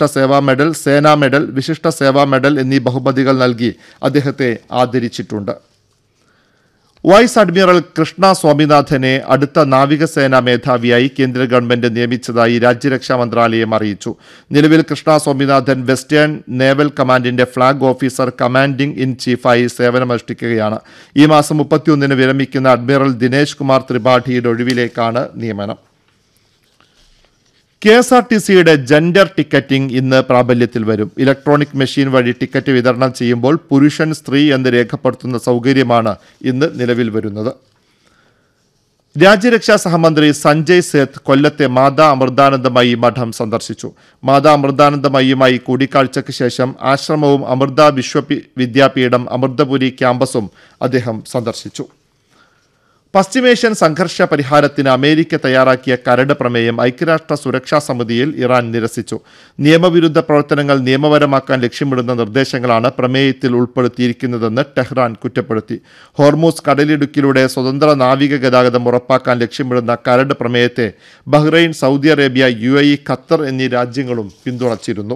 വിശിഷ്ട സേവാ മെഡൽ സേനാ മെഡൽ വിശിഷ്ട സേവാ മെഡൽ എന്നീ ബഹുമതികൾ നൽകി അദ്ദേഹത്തെ ആദരിച്ചിട്ടുണ്ട് വൈസ് അഡ്മിറൽ കൃഷ്ണ സ്വാമിനാഥനെ അടുത്ത നാവികസേനാ മേധാവിയായി കേന്ദ്ര ഗവൺമെന്റ് നിയമിച്ചതായി രാജ്യരക്ഷാ മന്ത്രാലയം അറിയിച്ചു നിലവിൽ കൃഷ്ണ സ്വാമിനാഥൻ വെസ്റ്റേൺ നേവൽ കമാൻഡിന്റെ ഫ്ളാഗ് ഓഫീസർ കമാൻഡിംഗ് ഇൻ ചീഫായി സേവനമനുഷ്ഠിക്കുകയാണ് ഈ മാസം മുപ്പത്തിയൊന്നിന് വിരമിക്കുന്ന അഡ്മിറൽ ദിനേശ് കുമാർ ത്രിപാഠിയുടെ ഒഴിവിലേക്കാണ് നിയമനം കെ എസ് ആർ ടി സിയുടെ ജെൻഡർ ടിക്കറ്റിംഗ് ഇന്ന് പ്രാബല്യത്തിൽ വരും ഇലക്ട്രോണിക് മെഷീൻ വഴി ടിക്കറ്റ് വിതരണം ചെയ്യുമ്പോൾ പുരുഷൻ സ്ത്രീ എന്ന് രേഖപ്പെടുത്തുന്ന സൗകര്യമാണ് ഇന്ന് നിലവിൽ വരുന്നത് രാജ്യരക്ഷാ സഹമന്ത്രി സഞ്ജയ് സേത്ത് കൊല്ലത്തെ മാതാ അമൃതാനന്ദമയി മഠം സന്ദർശിച്ചു മാതാ അമൃതാനന്ദമയിയുമായി കൂടിക്കാഴ്ചയ്ക്ക് ശേഷം ആശ്രമവും അമൃത വിശ്വ വിദ്യാപീഠം അമൃതപുരി ക്യാമ്പസും അദ്ദേഹം സന്ദർശിച്ചു പശ്ചിമേഷ്യൻ സംഘർഷ പരിഹാരത്തിന് അമേരിക്ക തയ്യാറാക്കിയ കരട് പ്രമേയം ഐക്യരാഷ്ട്ര സുരക്ഷാ സമിതിയിൽ ഇറാൻ നിരസിച്ചു നിയമവിരുദ്ധ പ്രവർത്തനങ്ങൾ നിയമപരമാക്കാൻ ലക്ഷ്യമിടുന്ന നിർദ്ദേശങ്ങളാണ് പ്രമേയത്തിൽ ഉൾപ്പെടുത്തിയിരിക്കുന്നതെന്ന് ടെഹ്റാൻ കുറ്റപ്പെടുത്തി ഹോർമൂസ് കടലിടുക്കിലൂടെ സ്വതന്ത്ര നാവിക ഗതാഗതം ഉറപ്പാക്കാൻ ലക്ഷ്യമിടുന്ന കരട് പ്രമേയത്തെ Bahrain Saudi Arabia U Qatar എന്നീ രാജ്യങ്ങളും പിന്തുണച്ചിരുന്നു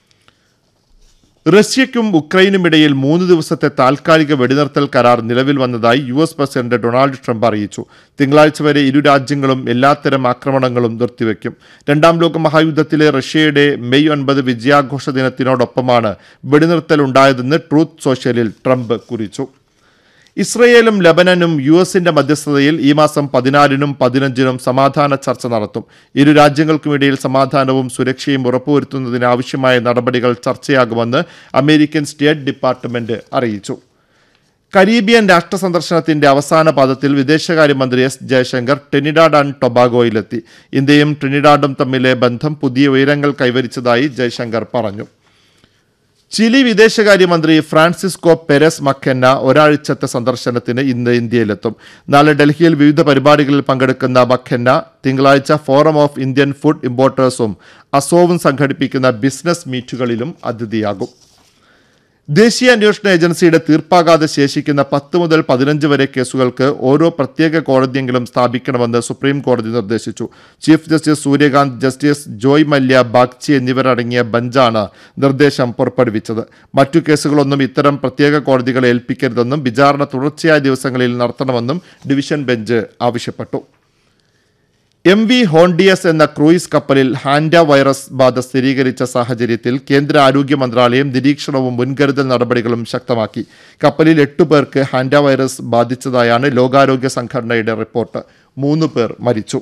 റഷ്യയ്ക്കും ഉക്രൈനുമിടയിൽ മൂന്ന് ദിവസത്തെ താൽക്കാലിക വെടിനിർത്തൽ കരാർ നിലവിൽ വന്നതായി U S president Donald Trump അറിയിച്ചു തിങ്കളാഴ്ച വരെ ഇരു രാജ്യങ്ങളും എല്ലാത്തരം ആക്രമണങ്ങളും നിർത്തിവെക്കും രണ്ടാം ലോക മഹായുദ്ധത്തിലെ റഷ്യയുടെ മെയ് ഒൻപത് വിജയാഘോഷ ദിനത്തിനോടൊപ്പമാണ് വെടിനിർത്തൽ ഉണ്ടായതെന്ന് ട്രൂത്ത് സോഷ്യലിൽ ട്രംപ് കുറിച്ചു ഇസ്രയേലും ലബനനും യു എസിന്റെ മധ്യസ്ഥതയിൽ ഈ മാസം പതിനാലിനും പതിനഞ്ചിനും സമാധാന ചർച്ച നടത്തും ഇരു രാജ്യങ്ങൾക്കുമിടയിൽ സമാധാനവും സുരക്ഷയും ഉറപ്പുവരുത്തുന്നതിന് ആവശ്യമായ നടപടികൾ ചർച്ചയാകുമെന്ന് അമേരിക്കൻ സ്റ്റേറ്റ് ഡിപ്പാർട്ട്മെന്റ് അറിയിച്ചു കരീബിയൻ രാഷ്ട്ര സന്ദർശനത്തിന്റെ അവസാന പാദത്തിൽ വിദേശകാര്യമന്ത്രി എസ് ജയശങ്കർ ട്രിനിഡാഡ് ആൻഡ് ടൊബാഗോയിലെത്തി ഇന്ത്യയും ട്രിനിഡാഡും തമ്മിലെ ബന്ധം പുതിയ ഉയരങ്ങൾ കൈവരിച്ചതായി ജയശങ്കർ പറഞ്ഞു ചിലി വിദേശകാര്യമന്ത്രി ഫ്രാൻസിസ്കോ പെരസ് മക്കെന്ന ഒരാഴ്ചത്തെ സന്ദർശനത്തിന് ഇന്ന് ഇന്ത്യയിലെത്തും നാളെ ഡൽഹിയിൽ വിവിധ പരിപാടികളിൽ പങ്കെടുക്കുന്ന മക്കെന്ന തിങ്കളാഴ്ച ഫോറം ഓഫ് ഇന്ത്യൻ ഫുഡ് ഇമ്പോർട്ടേഴ്സും അസോവും സംഘടിപ്പിക്കുന്ന ബിസിനസ് മീറ്റുകളിലും അതിഥിയാകും ദേശീയ അന്വേഷണ ഏജൻസിയുടെ തീർപ്പാകാതെ ശേഷിക്കുന്ന പത്ത് മുതൽ പതിനഞ്ച് വരെ കേസുകൾക്ക് ഓരോ പ്രത്യേക കോടതിയെങ്കിലും സ്ഥാപിക്കണമെന്ന് സുപ്രീം കോടതി നിർദ്ദേശിച്ചു chief justice Surya Kant justice Joymalya Bagchi എന്നിവരടങ്ങിയ ബഞ്ചാണ് നിർദ്ദേശം പുറപ്പെടുവിച്ചത് മറ്റു കേസുകളൊന്നും ഇത്തരം പ്രത്യേക കോടതികളെ ഏൽപ്പിക്കരുതെന്നും വിചാരണ തുടർച്ചയായ ദിവസങ്ങളിൽ നടത്തണമെന്നും ഡിവിഷൻ ബെഞ്ച് ആവശ്യപ്പെട്ടു എം വി ഹോണ്ടിയസ് എന്ന ക്രൂയിസ് കപ്പലിൽ ഹാൻഡ വൈറസ് ബാധ സ്ഥിരീകരിച്ച സാഹചര്യത്തിൽ കേന്ദ്ര ആരോഗ്യ മന്ത്രാലയം നിരീക്ഷണവും മുൻകരുതൽ നടപടികളും ശക്തമാക്കി കപ്പലിൽ എട്ടു പേർക്ക് ഹാൻഡ വൈറസ് ബാധിച്ചതായാണ് ലോകാരോഗ്യ സംഘടനയുടെ റിപ്പോർട്ട് മൂന്ന് പേർ മരിച്ചു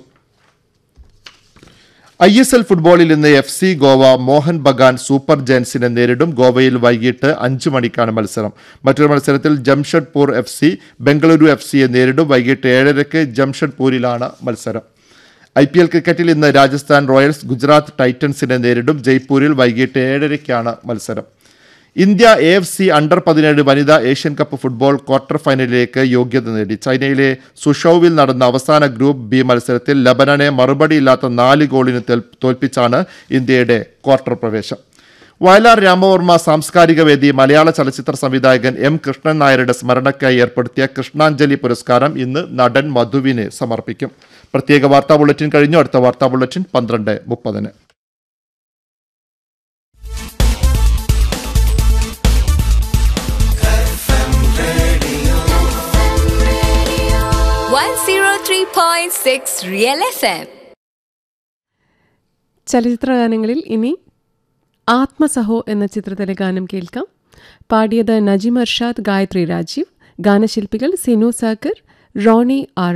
ഐ എസ് എൽ ഫുട്ബോളിൽ ഇന്ന് F C Goa Mohun Bagan super ജയൻസിനെ നേരിടും ഗോവയിൽ വൈകിട്ട് അഞ്ചു മണിക്കാണ് മത്സരം മറ്റൊരു മത്സരത്തിൽ Jamshedpur F C Bengaluru F സിയെ നേരിടും വൈകിട്ട് ഏഴരയ്ക്ക് ജംഷഡ്പൂരിലാണ് മത്സരം ഐ പി എൽ ക്രിക്കറ്റിൽ ഇന്ന് രാജസ്ഥാൻ റോയൽസ് ഗുജറാത്ത് ടൈറ്റൻസിനെ നേരിടും ജയ്പൂരിൽ വൈകിട്ട് ഏഴരയ്ക്കാണ് മത്സരം India A F C under പതിനേഴ് വനിതാ ഏഷ്യൻ കപ്പ് ഫുട്ബോൾ ക്വാർട്ടർ ഫൈനലിലേക്ക് യോഗ്യത നേടി ചൈനയിലെ സുഷൌവിൽ നടന്ന അവസാന ഗ്രൂപ്പ് ബി മത്സരത്തിൽ ലബനനെ മറുപടിയില്ലാത്ത നാല് ഗോളിന് തോൽ- തോൽപ്പിച്ചാണ് ഇന്ത്യയുടെ ക്വാർട്ടർ പ്രവേശം വയലാർ രാമവർമ്മ സാംസ്കാരിക വേദി മലയാള ചലച്ചിത്ര സംവിധായകൻ എം കൃഷ്ണൻ നായരുടെ സ്മരണയ്ക്കായി ഏർപ്പെടുത്തിയ കൃഷ്ണാഞ്ജലി പുരസ്കാരം ഇന്ന് നടൻ മധുവിന് സമർപ്പിക്കും പ്രത്യേക വാർത്താ ബുള്ളറ്റിൻ കഴിഞ്ഞു അടുത്ത വാർത്താ ബുള്ളറ്റിൻ പന്ത്രണ്ട് മുപ്പതിന് One zero three point six Real FM. ചലച്ചിത്രഗാനങ്ങളിൽ ഇനി ആത്മസഹോ എന്ന ചിത്രത്തിലെ ഗാനം കേൾക്കാം പാടിയത് നജിം അർഷാദ് ഗായത്രി രാജീവ് ഗാനശില്പികൾ സിനു സാക്കർ റോണി ആർ